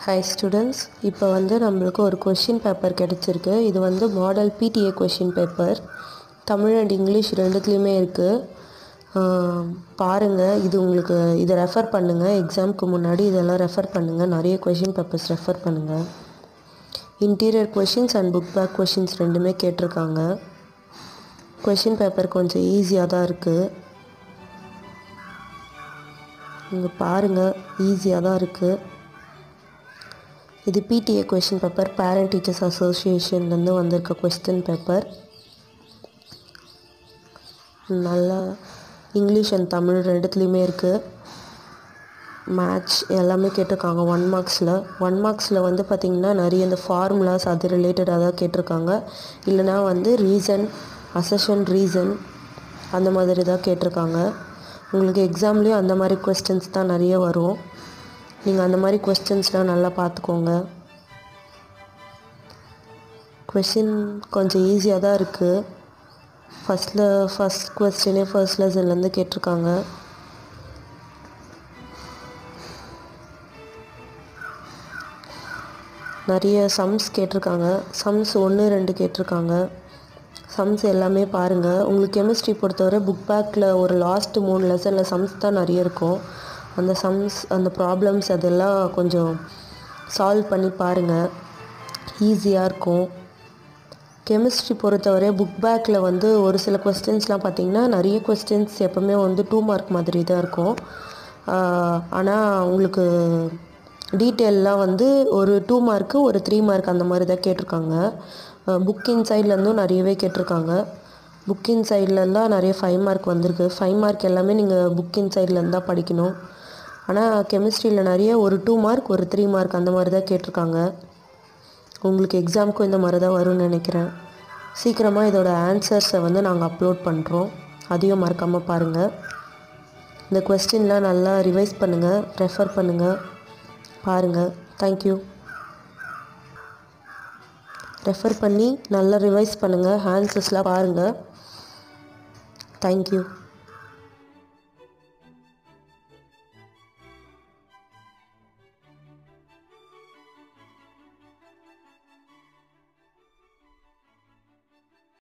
hi students இப்போ வந்து நம்மளுக்கு ஒரு கொஷின் பேப்பர் கிடச்சிருக்கு இது வந்து model PTA question paper Tamil and English ரெண்டுத்துலேயுமே இருக்குது பாருங்கள் இது உங்களுக்கு இதை ரெஃபர் பண்ணுங்கள் எக்ஸாமுக்கு முன்னாடி இதெல்லாம் ரெஃபர் பண்ணுங்கள் நிறைய கொஷின் பேப்பர்ஸ் ரெஃபர் பண்ணுங்கள் interior questions and book back questions ரெண்டுமே கேட்டிருக்காங்க கொஷின் பேப்பர் கொஞ்சம் ஈஸியாக தான் இருக்குது இங்கே பாருங்கள் ஈஸியாக தான் இருக்குது இது PTA question paper parent teachers அசோசியேஷன்லேருந்து வந்திருக்க கொஸ்டின் பேப்பர் நல்லா இங்கிலீஷ் அண்ட் தமிழ் ரெண்டுத்துலேயுமே இருக்குது மேட்ச் எல்லாமே கேட்டிருக்காங்க ஒன் மார்க்ஸில் ஒன் மார்க்ஸில் வந்து பார்த்திங்கன்னா நிறைய இந்த ஃபார்முலாஸ் அது ரிலேட்டடாக தான் கேட்டிருக்காங்க இல்லைனா வந்து ரீசன் அசஷன் ரீசன் அந்த மாதிரி தான் கேட்டிருக்காங்க உங்களுக்கு எக்ஸாம்லேயும் அந்த மாதிரி கொஸ்டின்ஸ் தான் நிறைய வரும் நீங்கள் அந்த மாதிரி கொஸ்டின்ஸ்லாம் நல்லா பார்த்துக்கோங்க கொஷின் கொஞ்சம் ஈஸியாக தான் இருக்குது ஃபஸ்ட்டில் ஃபஸ்ட் கொஸ்டினே ஃபர்ஸ்ட் லெசன்லேருந்து கேட்டிருக்காங்க நிறைய சம்ஸ் கேட்டிருக்காங்க சம்ஸ் ஒன்று ரெண்டு கேட்டிருக்காங்க சம்ஸ் எல்லாமே பாருங்கள் உங்களுக்கு கெமிஸ்ட்ரி பொறுத்தவரை புக் பேக்கில் ஒரு லாஸ்ட் மூணு லெசனில் சம்ஸ் தான் நிறைய இருக்கும் அந்த சம்ஸ் அந்த ப்ராப்ளம்ஸ் அதெல்லாம் கொஞ்சம் சால்வ் பண்ணி பாருங்கள் ஈஸியாக இருக்கும் கெமிஸ்ட்ரி பொறுத்தவரை புக் பேக்கில் வந்து ஒரு சில கொஸ்டின்ஸ்லாம் பார்த்திங்கன்னா நிறைய கொஸ்டின்ஸ் எப்போவுமே வந்து டூ மார்க் மாதிரி தான் இருக்கும் ஆனால் உங்களுக்கு டீட்டெயிலெலாம் வந்து ஒரு டூ மார்க்கு ஒரு த்ரீ மார்க் அந்த மாதிரி தான் கேட்டிருக்காங்க புக் இன்சைட்லேருந்தும் நிறையவே கேட்டிருக்காங்க புக் இன்சைட்லலாம் நிறைய ஃபைவ் மார்க் வந்திருக்கு ஃபைவ் மார்க் எல்லாமே நீங்கள் புக் இன்சைட்லேருந்து தான் படிக்கணும் ஆனால் கெமிஸ்ட்ரியில் நிறைய ஒரு டூ மார்க் ஒரு த்ரீ மார்க் அந்த மாதிரி தான் கேட்டிருக்காங்க உங்களுக்கு எக்ஸாமுக்கும் இந்த மாதிரி தான் வரும்னு நினைக்கிறேன் சீக்கிரமாக இதோட ஆன்சர்ஸை வந்து நாங்கள் அப்லோட் பண்ணுறோம் அதையும் மறக்காமல் பாருங்கள் இந்த கொஸ்டின்லாம் நல்லா ரிவைஸ் பண்ணுங்கள் ரெஃபர் பண்ணுங்கள் பாருங்கள் தேங்க்யூ ரெஃபர் பண்ணி நல்லா ரிவைஸ் பண்ணுங்கள் ஆன்சர்ஸ்லாம் பாருங்கள் தேங்க்யூ